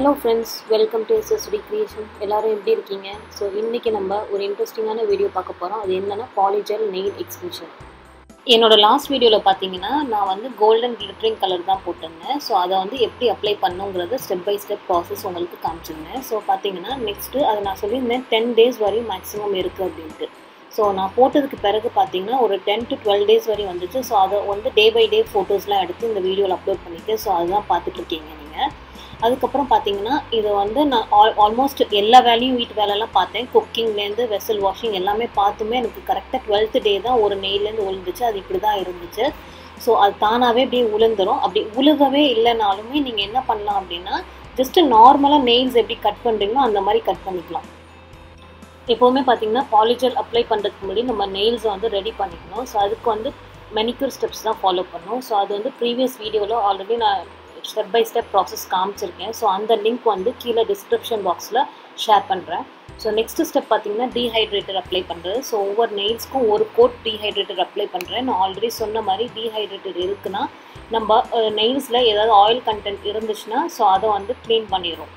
hello friends welcome to SST Creation எல்லாரும் எப்படி இருக்கீங்க ஸோ இன்றைக்கி நம்ம ஒரு இன்ட்ரெஸ்டிங்கான வீடியோ பார்க்க போகிறோம் அது என்னென்னா பாலிஜெல் நெயில் எக்ஸ்பிஷன் என்னோட லாஸ்ட் வீடியோவில் பார்த்தீங்கன்னா நான் வந்து கோல்டன் கிளிட்டரிங் கலர் தான் போட்டிருந்தேன் ஸோ அதை வந்து எப்படி அப்ளை பண்ணுங்கிறத ஸ்டெப் பை ஸ்டெப் ப்ராசஸ் உங்களுக்கு காமிச்சிருந்தேன் ஸோ பார்த்தீங்கன்னா நெக்ஸ்ட்டு அதை நான் சொல்லியிருந்தேன் டென் டேஸ் வரையும் மேக்ஸிமம் இருக்குது அப்படின்ட்டு ஸோ நான் போட்டதுக்கு பிறகு பார்த்தீங்கன்னா ஒரு டென் டு டுவெல் டேஸ் வரையும் வந்துச்சு ஸோ அதை வந்து டே பை டே ஃபோட்டோஸ்லாம் எடுத்து இந்த வீடியோவில் அப்லோட் பண்ணிட்டு ஸோ அதுதான் பார்த்துட்ருக்கீங்க நீங்கள் அதுக்கப்புறம் பார்த்தீங்கன்னா இதை வந்து நான் ஆல் ஆல்மோஸ்ட் எல்லா வேலையும் வீட்டு வேலைலாம் பார்த்தேன் குக்கிங்லேருந்து வெசல் வாஷிங் எல்லாமே பார்த்துமே எனக்கு கரெக்டாக டுவெல்த்து டே தான் ஒரு நெய்லேருந்து விழுந்துச்சு அது இப்படி தான் இருந்துச்சு ஸோ அது தானாகவே அப்படியே உளுந்துரும் அப்படி உழுகவே இல்லைனாலுமே நீங்கள் என்ன பண்ணலாம் அப்படின்னா ஜஸ்ட்டு நார்மலாக நெயில்ஸ் எப்படி கட் பண்ணுறீங்களோ அந்த மாதிரி கட் பண்ணிக்கலாம் எப்போவுமே பார்த்தீங்கன்னா பாலிஜல் அப்ளை பண்ணுறதுக்கு முன்னாடி நம்ம நெயில்ஸை வந்து ரெடி பண்ணிக்கணும் ஸோ அதுக்கு வந்து மெனிக்யூர் ஸ்டெப்ஸ் தான் ஃபாலோ பண்ணணும் ஸோ அது வந்து ப்ரீவியஸ் வீடியோவில் ஆல்ரெடி நான் ஸ்டெப் பை ஸ்டெப் ப்ராசஸ் காமிச்சிருக்கேன் ஸோ அந்த லிங்க் வந்து கீழே டிஸ்கிரிப்ஷன் பாக்ஸில் ஷேர் பண்ணுறேன் ஸோ நெக்ஸ்ட் ஸ்டெப் பார்த்தீங்கன்னா டீஹைட்ரேட்டர் அப்ளை பண்ணுறது ஸோ ஒவ்வொரு நெயில்ஸ்க்கும் ஒரு கோட் டீஹைட்ரேட்டர் அப்ளை பண்ணுறேன் நான் ஆல்ரெடி சொன்ன மாதிரி டீஹைட்ரேட்டர் இருக்குன்னா நம்ம நெயில்ஸில் ஏதாவது ஆயில் கண்டென்ட் இருந்துச்சுன்னா ஸோ அதை வந்து க்ளீன் பண்ணிடும்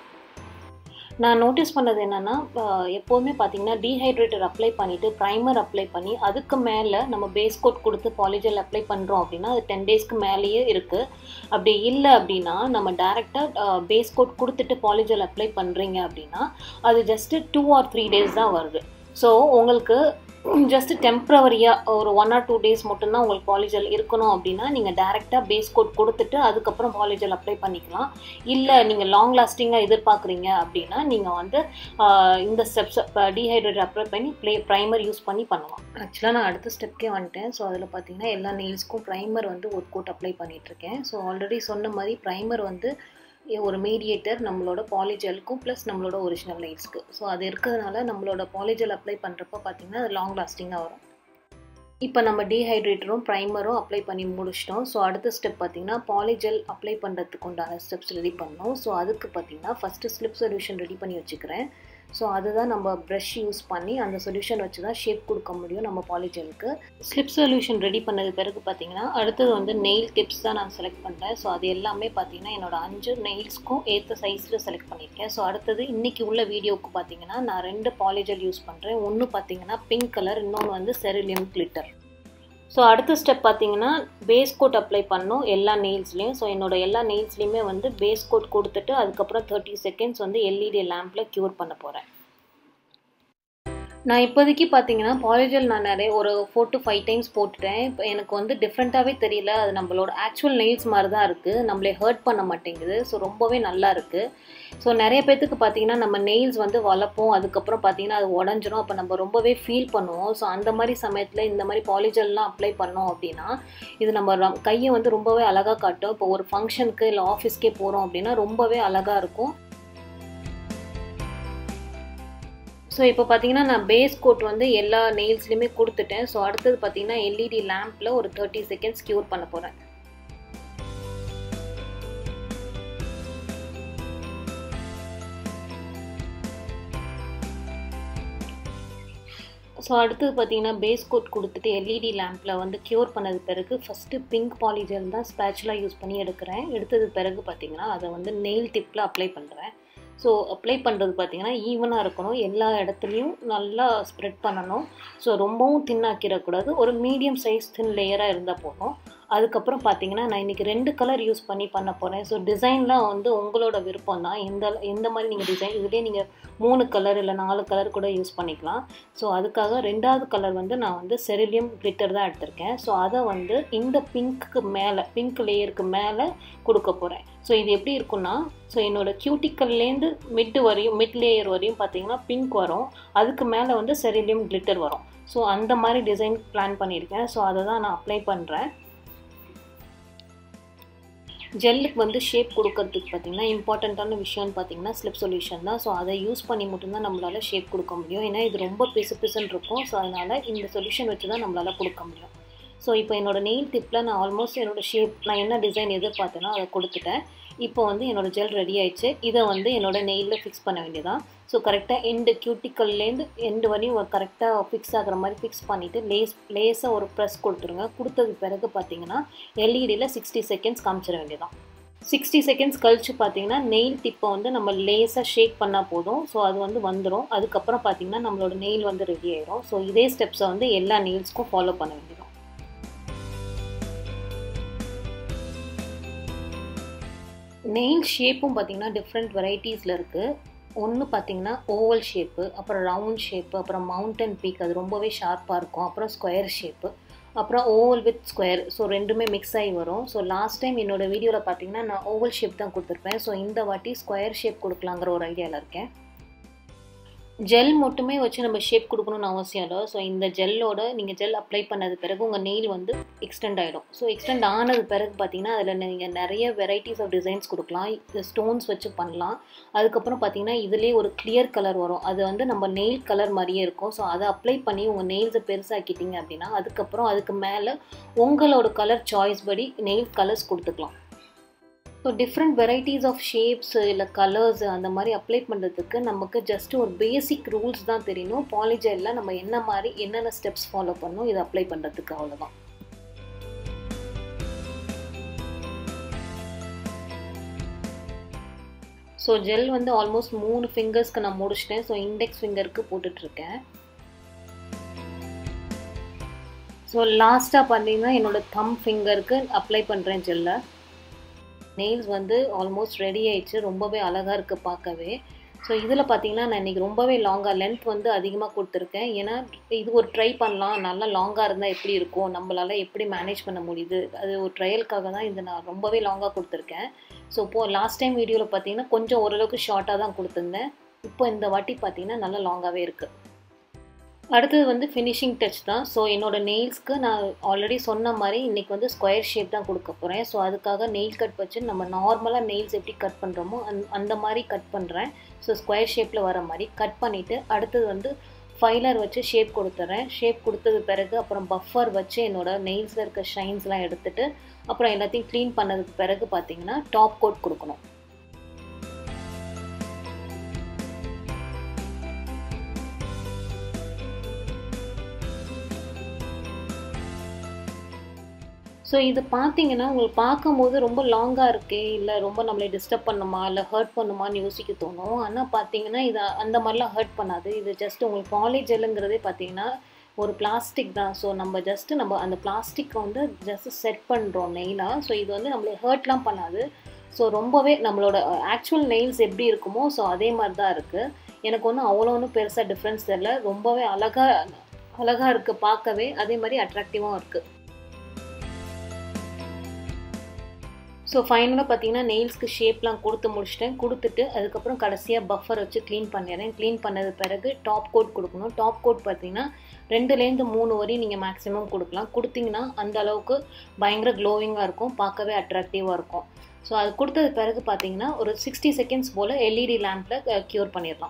நான் நோட்டீஸ் பண்ணது என்னென்னா எப்போவுமே பார்த்தீங்கன்னா டீஹைட்ரேட்டர் அப்ளை பண்ணிவிட்டு ப்ரைமர் அப்ளை பண்ணி அதுக்கு மேலே நம்ம பேஸ் கோட் கொடுத்து பாலிஜல் அப்ளை பண்ணுறோம் அப்படின்னா அது டென் டேஸ்க்கு மேலேயே இருக்குது அப்படி இல்லை அப்படின்னா நம்ம டேரெக்டாக பேஸ் கோட் கொடுத்துட்டு பாலிஜல் அப்ளை பண்ணுறீங்க அப்படின்னா அது just two or three days தான் வருது ஸோ உங்களுக்கு ஜஸ்ட் டெம்ப்ரவரியாக ஒரு ஒன் ஆர் டூ டேஸ் மட்டும்தான் உங்களுக்கு பாலிஜல் இருக்கணும் அப்படின்னா நீங்கள் டேரெக்டாக பேஸ் கோட் கொடுத்துட்டு அதுக்கப்புறம் பாலிஜல் அப்ளை பண்ணிக்கலாம் இல்லை நீங்கள் லாங் லாஸ்டிங்காக எதிர்பார்க்குறீங்க அப்படின்னா நீங்கள் வந்து இந்த ஸ்டெப்ஸ் டீஹைட்ரேட் அப்ளை பண்ணி ப்ளே ப்ரைமர் யூஸ் பண்ணி பண்ணலாம் ஆக்சுவலாக நான் அடுத்த ஸ்டெப்க்கே வந்துட்டேன் ஸோ அதில் பார்த்தீங்கன்னா எல்லா நெயில்ஸ்க்கும் ப்ரைமர் வந்து ஒரு கோட் அப்ளை பண்ணிகிட்ருக்கேன் ஸோ ஆல்ரெடி சொன்ன மாதிரி ப்ரைமர் வந்து ஒரு மீடியேட்டர் நம்மளோட பாலிஜலுக்கும் ப்ளஸ் நம்மளோட ஒரிஜினல் நெயில்ஸ்க்கு ஸோ அது இருக்கிறதுனால நம்மளோட பாலிஜல் அப்ளை பண்ணுறப்ப பார்த்திங்கன்னா அது லாங் லாஸ்டிங்காக வரும் இப்போ நம்ம டீஹைட்ரேட்டரும் ப்ரைமரும் அப்ளை பண்ணி முடிச்சிட்டோம் ஸோ அடுத்த ஸ்டெப் பார்த்திங்கன்னா பாலிஜெல் அப்ளை பண்ணுறதுக்கு உண்டான ஸ்டெப்ஸ் ரெடி பண்ணோம் ஸோ அதுக்கு பார்த்திங்கன்னா ஃபஸ்ட்டு ஸ்லிப் சொல்யூஷன் ரெடி பண்ணி வச்சுக்கிறேன் ஸோ அதுதான் நம்ம ப்ரஷ் யூஸ் பண்ணி அந்த சொல்யூஷன் வச்சு தான் ஷேப் கொடுக்க முடியும் நம்ம பாலிஜெலுக்கு ஸ்லிப் சொல்யூஷன் ரெடி பண்ணது பிறகு பார்த்தீங்கன்னா அடுத்தது வந்து நெயில் டிப்ஸ் தான் நான் செலக்ட் பண்ணுறேன் ஸோ அது எல்லாமே பார்த்தீங்கன்னா என்னோட அஞ்சு நெயில்ஸ்க்கும் ஏற்ற சைஸில் செலக்ட் பண்ணியிருக்கேன் ஸோ அடுத்தது இன்றைக்கி உள்ள வீடியோவுக்கு பார்த்தீங்கன்னா நான் ரெண்டு பாலிஜெல் யூஸ் பண்ணுறேன் ஒன்று பார்த்தீங்கன்னா பிங்க் கலர் இன்னொன்று வந்து செரிலியம் கிளிட்டர் ஸோ அடுத்த ஸ்டெப் பார்த்தீங்கன்னா பேஸ் கோட் அப்ளை பண்ணோம் எல்லா நெயில்ஸ்லேயும் ஸோ என்னோட எல்லா நெயில்ஸ்லேயுமே வந்து பேஸ் கோட் கொடுத்துட்டு அதுக்கப்புறம் தேர்ட்டி செகண்ட்ஸ் வந்து எல்இடி லேம்பில் க்யூர் பண்ண போகிறேன் நான் இப்போதைக்கு பார்த்தீங்கன்னா பாலிஜல் நான் நிறைய ஒரு ஃபோர் டு ஃபைவ் டைம்ஸ் போட்டுட்டேன் இப்போ எனக்கு வந்து டிஃப்ரெண்ட்டாகவே தெரியல அது நம்மளோட ஆக்சுவல் நெயில்ஸ் மாதிரி தான் இருக்குது நம்மளே ஹர்ட் பண்ண மாட்டேங்குது ஸோ ரொம்பவே நல்லா இருக்குது ஸோ நிறைய பேர்த்துக்கு பார்த்தீங்கன்னா நம்ம நெயில்ஸ் வந்து வளர்ப்போம் அதுக்கப்புறம் பார்த்தீங்கன்னா அது உடஞ்சிரும் அப்போ நம்ம ரொம்பவே ஃபீல் பண்ணுவோம் ஸோ அந்த மாதிரி சமயத்தில் இந்த மாதிரி பாலிஜல்லாம் அப்ளை பண்ணோம் அப்படின்னா இது நம்ம கையை வந்து ரொம்பவே அழகாக காட்டும் இப்போ ஒரு ஃபங்க்ஷனுக்கு இல்லை ஆஃபீஸ்க்கே போகிறோம் அப்படின்னா ரொம்பவே அழகாக இருக்கும் ஸோ இப்போ பார்த்தீங்கன்னா நான் பேஸ் கோட் வந்து எல்லா நெயில்ஸ்லையுமே கொடுத்துட்டேன் ஸோ அடுத்தது பார்த்தீங்கன்னா எல்இடி லேம்பில் ஒரு தேர்ட்டி செகண்ட்ஸ் க்யூர் பண்ண போகிறேன் ஸோ அடுத்தது பார்த்தீங்கன்னா பேஸ் கோட் கொடுத்துட்டு எல்இடி லேம்பில் வந்து க்யூர் பண்ணது பிறகு ஃபஸ்ட்டு பிங்க் பாலிஜல் தான் ஸ்பேச்சுலாக யூஸ் பண்ணி எடுக்கிறேன் எடுத்தது பிறகு பார்த்தீங்கன்னா அதை வந்து நெயில் டிப்பில் அப்ளை பண்ணுறேன் ஸோ அப்ளை பண்ணுறது பார்த்திங்கன்னா ஈவனாக இருக்கணும் எல்லா இடத்துலையும் நல்லா ஸ்ப்ரெட் பண்ணணும் ஸோ ரொம்பவும் தின்னாக்கிடக்கூடாது ஒரு மீடியம் சைஸ் தின் லேயராக இருந்தால் போதும் அதுக்கப்புறம் பார்த்தீங்கன்னா நான் இன்றைக்கி ரெண்டு கலர் யூஸ் பண்ணி பண்ண போகிறேன் ஸோ டிசைன்லாம் வந்து உங்களோட விருப்பம் தான் எந்த எந்த மாதிரி நீங்கள் டிசைன் இதுலேயே நீங்கள் மூணு கலர் இல்லை நாலு கலர் கூட யூஸ் பண்ணிக்கலாம் ஸோ அதுக்காக ரெண்டாவது கலர் வந்து நான் வந்து செரிலியம் கிளிட்டர் தான் எடுத்திருக்கேன் ஸோ அதை வந்து இந்த பிங்க்கு மேலே பிங்க் லேயருக்கு மேலே கொடுக்க போகிறேன் ஸோ இது எப்படி இருக்குன்னா ஸோ என்னோடய கியூட்டிக்கல்லேருந்து மிட் வரையும் மிட் லேயர் வரையும் பார்த்தீங்கன்னா பிங்க் வரும் அதுக்கு மேலே வந்து செரிலியம் கிளிட்டர் வரும் ஸோ அந்த மாதிரி டிசைன் பிளான் பண்ணியிருக்கேன் ஸோ அதை தான் நான் அப்ளை பண்ணுறேன் ஜெல்லுக்கு வந்து ஷேப் கொடுக்கறதுக்கு பார்த்திங்கன்னா இம்பார்ட்டண்ட்டான விஷயம்னு பார்த்தீங்கன்னா ஸ்லிப் சொல்யூஷன் தான் ஸோ அதை யூஸ் பண்ணி மட்டும்தான் நம்மளால் ஷேப் கொடுக்க முடியும் ஏன்னா இது ரொம்ப பிசு பிசுன்னு இருக்கும் ஸோ அதனால் இந்த சொல்யூஷன் வச்சு தான் நம்மளால் கொடுக்க முடியும் ஸோ இப்போ என்னோடய நெயில் டிப்பில் நான் ஆல்மோஸ்ட் என்னோடய ஷேப் நான் என்ன டிசைன் எதிர்பார்த்தேனோ அதை கொடுத்துட்டேன் இப்போ வந்து என்னோடய ஜெல் ரெடி ஆயிடுச்சு இதை வந்து என்னோடய நெயிலில் ஃபிக்ஸ் பண்ண வேண்டியதான் ஸோ கரெக்டாக எண்டு கியூட்டிக்கல்லேருந்து எண்டு வரையும் ஒரு கரெக்டாக ஃபிக்ஸ் ஆகிற மாதிரி ஃபிக்ஸ் பண்ணிவிட்டு லேஸ் லேஸாக ஒரு ப்ரெஸ் கொடுத்துருங்க கொடுத்தது பிறகு பார்த்தீங்கன்னா எல்இடியில் சிக்ஸ்டி செகண்ட்ஸ் காமிச்சிட வேண்டியதான் சிக்ஸ்டி செகண்ட்ஸ் கழிச்சு பார்த்தீங்கன்னா நெயில் டிப்பை வந்து நம்ம லேஸாக ஷேக் பண்ணால் போதும் ஸோ அது வந்து வந்துடும் அதுக்கப்புறம் பார்த்தீங்கன்னா நம்மளோட நெயில் வந்து ரெடி ஆயிரும் ஸோ இதே ஸ்டெப்ஸை வந்து எல்லா நெயில்ஸ்க்கும் ஃபாலோ பண்ண வேண்டியதும் நெயில் ஷேப்பும் பார்த்தீங்கன்னா டிஃப்ரெண்ட் வெரைட்டிஸில் இருக்குது ஒன்று பார்த்தீங்கன்னா ஓவல் ஷேப்பு அப்புறம் ரவுண்ட் ஷேப்பு அப்புறம் மவுண்டன் பீக் அது ரொம்பவே ஷார்ப்பாக இருக்கும் அப்புறம் ஸ்கொயர் ஷேப்பு அப்புறம் ஓவல் வித் ஸ்கொயர் ஸோ ரெண்டுமே மிக்ஸ் ஆகி வரும் ஸோ லாஸ்ட் டைம் என்னோடய வீடியோவில் பார்த்தீங்கன்னா நான் ஓவல் ஷேப் தான் கொடுத்துருப்பேன் ஸோ இந்த வாட்டி ஸ்கொயர் ஷேப் கொடுக்கலாங்கிற ஒரு ஐடியாவில் இருக்கேன் ஜெல் மட்டுமே வச்சு நம்ம ஷேப் கொடுக்கணும்னு அவசியம் இல்லை ஸோ இந்த ஜெல்லோட நீங்கள் ஜெல் அப்ளை பண்ணது பிறகு உங்கள் நெயில் வந்து எக்ஸ்டெண்ட் ஆகிடும் ஸோ எக்ஸ்டெண்ட் ஆனது பிறகு பார்த்தீங்கன்னா அதில் நீங்கள் நிறைய வெரைட்டிஸ் ஆஃப் டிசைன்ஸ் கொடுக்கலாம் ஸ்டோன்ஸ் வச்சு பண்ணலாம் அதுக்கப்புறம் பார்த்தீங்கன்னா இதுலேயே ஒரு கிளியர் கலர் வரும் அது வந்து நம்ம நெயில் கலர் மாதிரியே இருக்கும் ஸோ அதை அப்ளை பண்ணி உங்கள் நெயில்ஸை பெருசாக்கிட்டீங்க அப்படின்னா அதுக்கப்புறம் அதுக்கு மேலே உங்களோட கலர் சாய்ஸ் படி நெயில் கலர்ஸ் கொடுத்துக்கலாம் so different varieties of shapes இல்லை கலர்ஸ் அந்த மாதிரி அப்ளை பண்ணுறதுக்கு நமக்கு ஜஸ்ட் ஒரு பேசிக் ரூல்ஸ் தான் தெரியணும் பாலிஜெல்லாம் நம்ம என்ன மாதிரி என்னென்ன ஸ்டெப்ஸ் ஃபாலோ பண்ணணும் இதை அப்ளை பண்ணுறதுக்கு அவ்வளோதான் ஸோ ஜெல் வந்து ஆல்மோஸ்ட் மூணு ஃபிங்கர்ஸ்க்கு நான் முடிச்சிட்டேன் ஸோ இண்டெக்ஸ் ஃபிங்கருக்கு போட்டுட்ருக்கேன் ஸோ லாஸ்ட்டாக பார்த்தீங்கன்னா என்னோடய தம் ஃபிங்கருக்கு அப்ளை பண்ணுறேன் ஜெல்லை நெயில்ஸ் வந்து ஆல்மோஸ்ட் ரெடி ஆயிடுச்சு ரொம்பவே அழகாக இருக்குது பார்க்கவே ஸோ இதில் பார்த்தீங்கன்னா நான் இன்றைக்கி ரொம்பவே லாங்காக லென்த் வந்து அதிகமாக கொடுத்துருக்கேன் ஏன்னா இது ஒரு ட்ரை பண்ணலாம் நல்லா லாங்காக இருந்தால் எப்படி இருக்கும் நம்மளால் எப்படி மேனேஜ் பண்ண முடியுது அது ஒரு ட்ரையலுக்காக தான் இது நான் ரொம்பவே லாங்காக கொடுத்துருக்கேன் ஸோ இப்போது லாஸ்ட் டைம் வீடியோவில் பார்த்தீங்கன்னா கொஞ்சம் ஓரளவுக்கு ஷார்ட்டாக தான் கொடுத்துருந்தேன் இப்போ இந்த வாட்டி பார்த்தீங்கன்னா நல்லா லாங்காகவே இருக்குது அடுத்தது வந்து ஃபினிஷிங் டச் தான் ஸோ என்னோடய நெயில்ஸ்க்கு நான் ஆல்ரெடி சொன்ன மாதிரி இன்றைக்கி வந்து ஸ்கொயர் ஷேப் தான் கொடுக்க போகிறேன் ஸோ அதுக்காக நெயில் கட் வச்சு நம்ம நார்மலாக நெயில்ஸ் எப்படி கட் பண்ணுறோமோ அந் அந்த மாதிரி கட் பண்ணுறேன் ஸோ ஸ்கொயர் ஷேப்பில் வர மாதிரி கட் பண்ணிவிட்டு அடுத்தது வந்து ஃபைலர் வச்சு ஷேப் கொடுத்துட்றேன் ஷேப் கொடுத்தது பிறகு அப்புறம் பஃபர் வச்சு என்னோடய நெயில்ஸில் இருக்க ஷைன்ஸ்லாம் எடுத்துகிட்டு அப்புறம் எல்லாத்தையும் க்ளீன் பண்ணதுக்கு பிறகு பார்த்தீங்கன்னா டாப் கோட் கொடுக்கணும் ஸோ இது பார்த்தீங்கன்னா உங்களுக்கு பார்க்கும்போது ரொம்ப லாங்காக இருக்கே இல்லை ரொம்ப நம்மளை டிஸ்டர்ப் பண்ணுமா இல்லை ஹர்ட் பண்ணுமான்னு யோசிக்க தோணும் ஆனால் பார்த்தீங்கன்னா இது அந்த மாதிரிலாம் ஹர்ட் பண்ணாது இது ஜஸ்ட் உங்களுக்கு பாலிஜ் ஜெல்லுங்கிறதே பார்த்தீங்கன்னா ஒரு பிளாஸ்டிக் தான் ஸோ நம்ம ஜஸ்ட்டு நம்ம அந்த பிளாஸ்டிக்கை வந்து ஜஸ்ட் செட் பண்ணுறோம் நெயிலாக ஸோ இது வந்து நம்மளை ஹர்ட்லாம் பண்ணாது ஸோ ரொம்பவே நம்மளோட ஆக்சுவல் நெயில்ஸ் எப்படி இருக்குமோ ஸோ அதே மாதிரி தான் இருக்குது எனக்கு ஒன்றும் அவ்வளோ ஒன்றும் பெருசாக டிஃப்ரென்ஸ் தெரில ரொம்பவே அழகாக அழகாக இருக்குது பார்க்கவே அதே மாதிரி அட்ராக்டிவாகவும் இருக்குது ஸோ ஃபைனலாக பார்த்தீங்கன்னா நெயில்ஸ்க்கு ஷேப்லாம் கொடுத்து முடிச்சிட்டேன் கொடுத்துட்டு அதுக்கப்புறம் கடைசியாக பஃபர் வச்சு க்ளீன் பண்ணிடுறேன் க்ளீன் பண்ணது பிறகு டாப் கோட் கொடுக்கணும் டாப் கோட் பார்த்தீங்கன்னா ரெண்டுலேருந்து மூணு வரி நீங்கள் மேக்ஸிமம் கொடுக்கலாம் கொடுத்தீங்கன்னா அந்த அளவுக்கு பயங்கர க்ளோவிங்காக இருக்கும் பார்க்கவே அட்ராக்டிவாக இருக்கும் ஸோ அது கொடுத்தது பிறகு பார்த்தீங்கன்னா ஒரு சிக்ஸ்டி செகண்ட்ஸ் போல் எல்இடி லேம்பில் க்யூர் பண்ணிடலாம்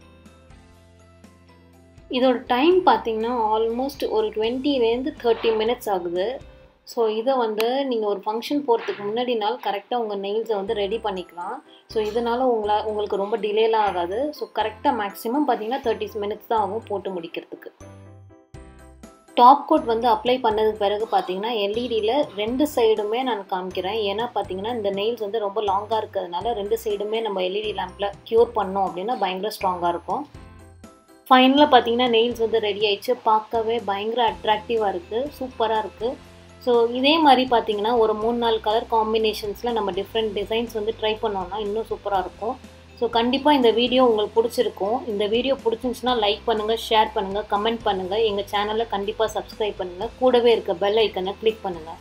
இதோட டைம் பார்த்தீங்கன்னா ஆல்மோஸ்ட் ஒரு டுவெண்ட்டிலேருந்து தேர்ட்டி மினிட்ஸ் ஆகுது ஸோ இதை வந்து நீங்கள் ஒரு ஃபங்க்ஷன் போகிறதுக்கு முன்னாடி நாள் கரெக்டாக உங்கள் நெயில்ஸை வந்து ரெடி பண்ணிக்கலாம் ஸோ இதனால் உங்களை உங்களுக்கு ரொம்ப டிலேலாம் ஆகாது ஸோ கரெக்டாக மேக்ஸிமம் பார்த்தீங்கன்னா தேர்ட்டி மினிட்ஸ் தான் ஆகும் போட்டு முடிக்கிறதுக்கு டாப் கோட் வந்து அப்ளை பண்ணதுக்கு பிறகு பார்த்தீங்கன்னா எல்இடியில் ரெண்டு சைடுமே நான் காமிக்கிறேன் ஏன்னா பார்த்தீங்கன்னா இந்த நெயில்ஸ் வந்து ரொம்ப லாங்காக இருக்கிறதுனால ரெண்டு சைடுமே நம்ம எல்இடி லேம்பில் க்யூர் பண்ணோம் அப்படின்னா பயங்கர ஸ்ட்ராங்காக இருக்கும் ஃபைனலாக பார்த்தீங்கன்னா நெயில்ஸ் வந்து ரெடி ஆயிடுச்சு பார்க்கவே பயங்கர அட்ராக்டிவாக இருக்குது சூப்பராக இருக்குது ஸோ இதே மாதிரி பார்த்தீங்கன்னா ஒரு மூணு நாலு கலர் காம்பினேஷன்ஸில் நம்ம டிஃப்ரெண்ட் டிசைன்ஸ் வந்து ட்ரை பண்ணோம்னா இன்னும் சூப்பராக இருக்கும் ஸோ கண்டிப்பாக இந்த வீடியோ உங்களுக்கு பிடிச்சிருக்கும் இந்த வீடியோ பிடிச்சிருந்துச்சுன்னா லைக் பண்ணுங்கள் ஷேர் பண்ணுங்கள் கமெண்ட் பண்ணுங்கள் எங்கள் சேனலை கண்டிப்பாக சப்ஸ்கிரைப் பண்ணுங்கள் கூடவே இருக்க பெல் ஐக்கனை கிளிக் பண்ணுங்கள்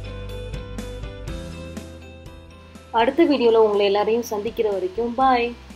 அடுத்த வீடியோவில் உங்களை எல்லாரையும் சந்திக்கிற வரைக்கும் பாய்